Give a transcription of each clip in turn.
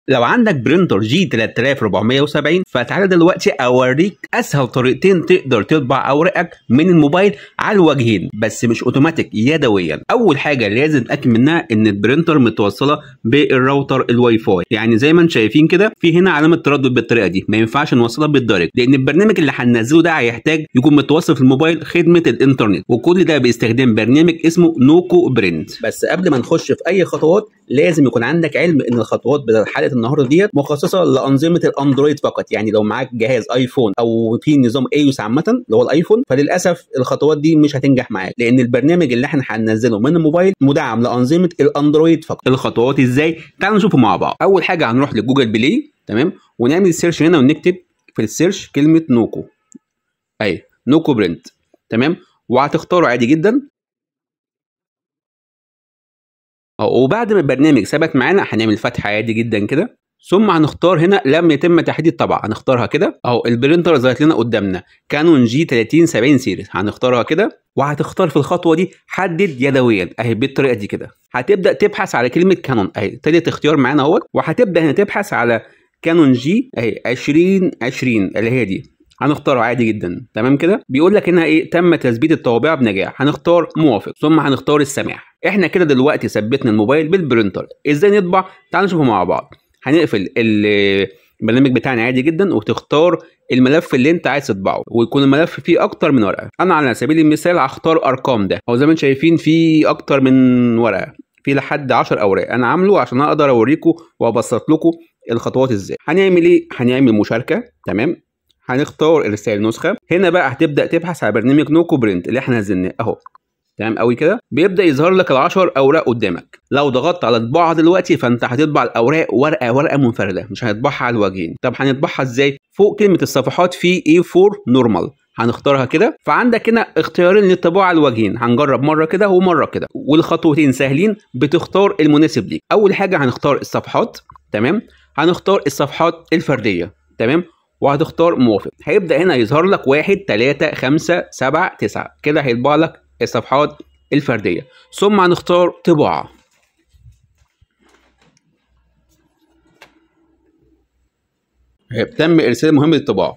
لو عندك برينتر جي 3470 فتعالى دلوقتي اوريك اسهل طريقتين تقدر تطبع اوراقك من الموبايل على الوجهين بس مش اوتوماتيك يدويا اول حاجه لازم تتاكد منها ان البرينتر متوصله بالراوتر الواي فاي يعني زي ما انتم شايفين كده في هنا علامه تردد بالطريقه دي ما ينفعش نوصلها بالدايركت لان البرنامج اللي هننزله ده هيحتاج يكون متوصل في الموبايل خدمه الانترنت وكل ده باستخدام برنامج اسمه نوكو برنت بس قبل ما نخش في اي خطوات لازم يكون عندك علم ان الخطوات بتاعت حلقه النهارده ديت مخصصه لانظمه الاندرويد فقط يعني لو معاك جهاز ايفون او في نظام ايوس عامه اللي هو الايفون فللاسف الخطوات دي مش هتنجح معاك لان البرنامج اللي احنا هننزله من الموبايل مدعم لانظمه الاندرويد فقط الخطوات ازاي تعالوا نشوفه مع بعض اول حاجه هنروح لجوجل بلاي تمام ونعمل سيرش هنا ونكتب في السيرش كلمه نوكو اهي نوكو برنت تمام وهتختاره عادي جدا وبعد ما البرنامج ثبت معانا هنعمل فتح عادي جدا كده ثم هنختار هنا لم يتم تحديد طبعا هنختارها كده اهو البرينتر ظهرت لنا قدامنا كانون جي 3070 سيريز هنختارها كده وهتختار في الخطوه دي حدد يدويا اهي بالطريقه دي كده هتبدا تبحث على كلمه كانون اهي تالت اختيار معانا اهوت وهتبدا هنا تبحث على كانون جي اهي 2020 اللي هي دي هنختاره عادي جدا تمام كده بيقول لك هنا ايه تم تثبيت الطوابع بنجاح هنختار موافق ثم هنختار السماح احنا كده دلوقتي ثبتنا الموبايل بالبرينتر ازاي نطبع تعالوا نشوفه مع بعض هنقفل البرنامج بتاعنا عادي جدا وتختار الملف اللي انت عايز تطبعه ويكون الملف فيه اكتر من ورقه انا على سبيل المثال هختار ارقام ده او زي ما انتم شايفين في اكتر من ورقه في لحد 10 اوراق انا عامله عشان اقدر اوريكم وابسط لكم الخطوات ازاي هنعمل ايه هنعمل مشاركه تمام هنختار ارسال نسخه هنا بقى هتبدا تبحث على برنامج نوكو برنت اللي احنا نزلناه اهو تمام قوي كده بيبدا يظهر لك ال10 اوراق قدامك لو ضغطت على طباعه دلوقتي فانت هتطبع الاوراق ورقه ورقه منفرده مش هنطبعها على الوجهين طب هنطبعها ازاي فوق كلمه الصفحات في A4 نورمال هنختارها كده فعندك هنا اختيارين للطباعه على الوجهين هنجرب مره كده ومره كده والخطوتين سهلين بتختار المناسب ليك اول حاجه هنختار الصفحات تمام هنختار الصفحات الفرديه تمام وهتختار موافق هيبدا هنا يظهر لك واحد تلاتة خمسة سبعة تسعة كده هيطبع لك الصفحات الفردية ثم هنختار طباعة تم إرسال مهمة الطباعة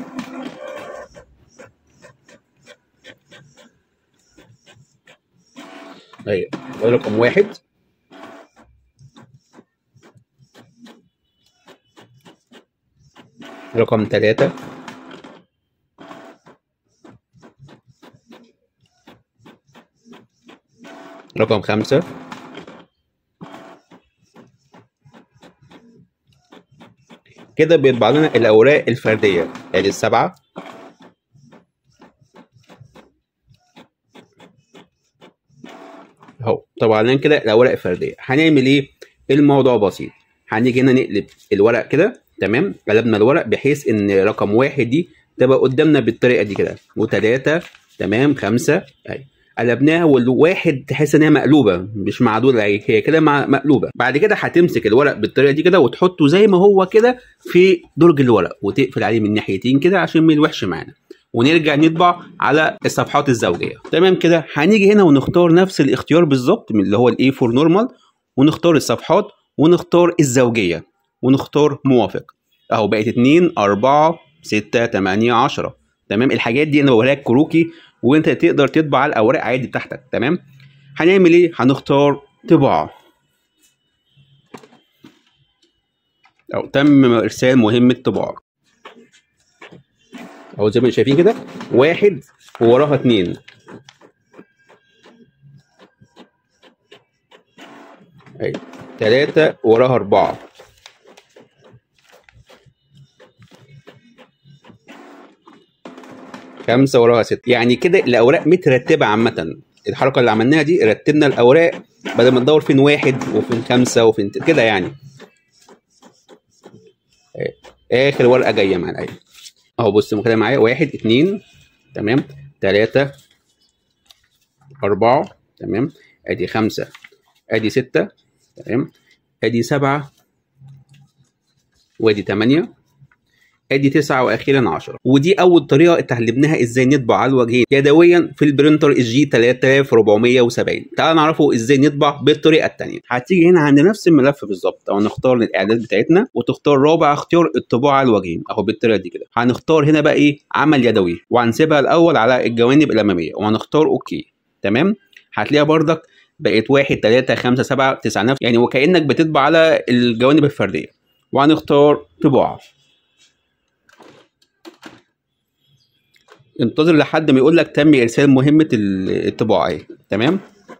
أيوة رقم واحد رقم ثلاثة رقم خمسة كده بيطبع لنا الأوراق الفردية ادي السبعة اهو طبعا لنا كده الأوراق الفردية هنعمل ايه؟ الموضوع بسيط هنيجي هنا نقلب الورق كده تمام قلبنا الورق بحيث ان رقم واحد دي تبقى قدامنا بالطريقة دي كده وتلاتة تمام خمسة اهي قلبناها والواحد تحس ان هي مقلوبه مش معدوله هي كده مقلوبه بعد كده هتمسك الورق بالطريقه دي كده وتحطه زي ما هو كده في درج الورق وتقفل عليه من ناحيتين كده عشان ما يلوحش معانا ونرجع نطبع على الصفحات الزوجيه تمام كده هنيجي هنا ونختار نفس الاختيار بالظبط من اللي هو الاي 4 نورمال ونختار الصفحات ونختار الزوجيه ونختار موافق اهو بقت 2 4 6 8 10 تمام الحاجات دي انا بقولها لك كروكي وانت تقدر تطبع الاوراق عادي بتاعتك تمام هنعمل ايه هنختار طباعه او تم ارسال مهمه طباعه اهو زي ما انتم شايفين كده واحد ووراها اتنين ايوه تلاتة وراها أربعة خمسة وراها ستة يعني كده الأوراق مترتبة عامة الحركة اللي عملناها دي رتبنا الأوراق بدل ما ندور فين واحد وفين خمسة وفين كده يعني آخر ورقة جاية معانا أيوة أهو بص كده معايا واحد اتنين تمام تلاتة أربعة تمام أدي خمسة أدي ستة تمام أدي سبعة وأدي تمانية ادي 9 واخيرا 10 ودي اول طريقه اتعلمناها ازاي نطبع على الوجهين يدويا في البرينتر الجي 3470 تعال نعرفه ازاي نطبع بالطريقه الثانيه هتيجي هنا عند نفس الملف بالظبط او نختار الاعدادات بتاعتنا وتختار رابع اختيار الطباعه على الوجهين اهو بالطريقه دي كده هنختار هنا بقى ايه عمل يدوي وهنسيبها الاول على الجوانب الاماميه وهنختار اوكي تمام هتلاقيها بردك بقت 1 3 5 7 9 نفس يعني وكانك بتطبع على الجوانب الفرديه وهنختار طباعه انتظر لحد ما يقول لك تم ارسال مهمه الطباعه اهي تمام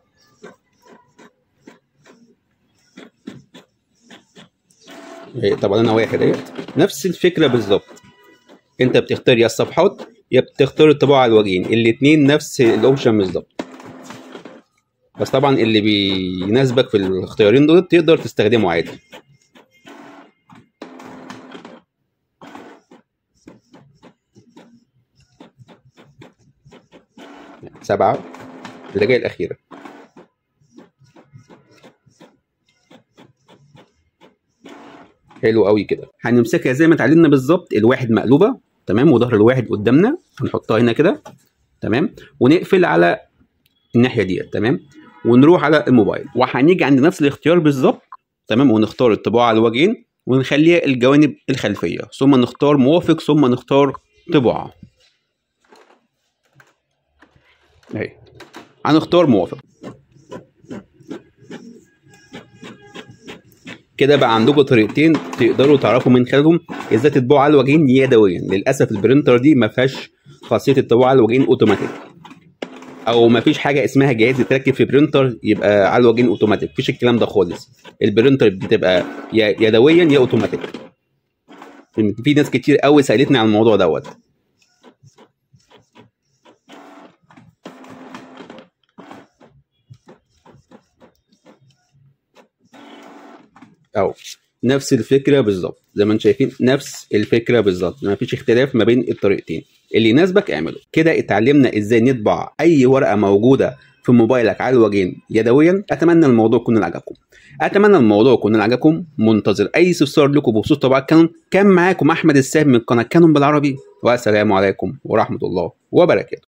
طبعا انا واحد اهي نفس الفكره بالظبط انت بتختار يا الصفحات يا بتختار الطباعه على الوجهين الاثنين نفس الاوبشن بالظبط بس طبعا اللي بيناسبك في الاختيارين دول تقدر تستخدمه عادي سبعة الدقايق الأخيرة حلو قوي كده هنمسكها زي ما اتعلمنا بالظبط الواحد مقلوبة تمام وظهر الواحد قدامنا هنحطها هنا كده تمام ونقفل على الناحية ديت تمام ونروح على الموبايل وهنيجي عند نفس الاختيار بالظبط تمام ونختار الطباعة على الوجهين ونخليها الجوانب الخلفية ثم نختار موافق ثم نختار طباعة اهي هنختار موافق كده بقى عندكم طريقتين تقدروا تعرفوا من خلالهم ازاي تطبعوا على الوجهين يدويا للاسف البرينتر دي ما فيهاش خاصيه الطباعه على الوجهين اوتوماتيك او ما فيش حاجه اسمها جهاز يتركب في برينتر يبقى على الوجهين اوتوماتيك مفيش الكلام ده خالص البرينتر بتبقى يا يدويا يا اوتوماتيك في ناس كتير قوي سالتني عن الموضوع دوت او نفس الفكره بالظبط زي ما انتم شايفين نفس الفكره بالظبط ما فيش اختلاف ما بين الطريقتين اللي يناسبك اعمله كده اتعلمنا ازاي نطبع اي ورقه موجوده في موبايلك على الوجهين يدويا اتمنى الموضوع يكون عجبكم اتمنى الموضوع يكون عجبكم منتظر اي استفسار لكم بخصوص طباعه كانون كان معاكم احمد السام من قناه كانون بالعربي والسلام عليكم ورحمه الله وبركاته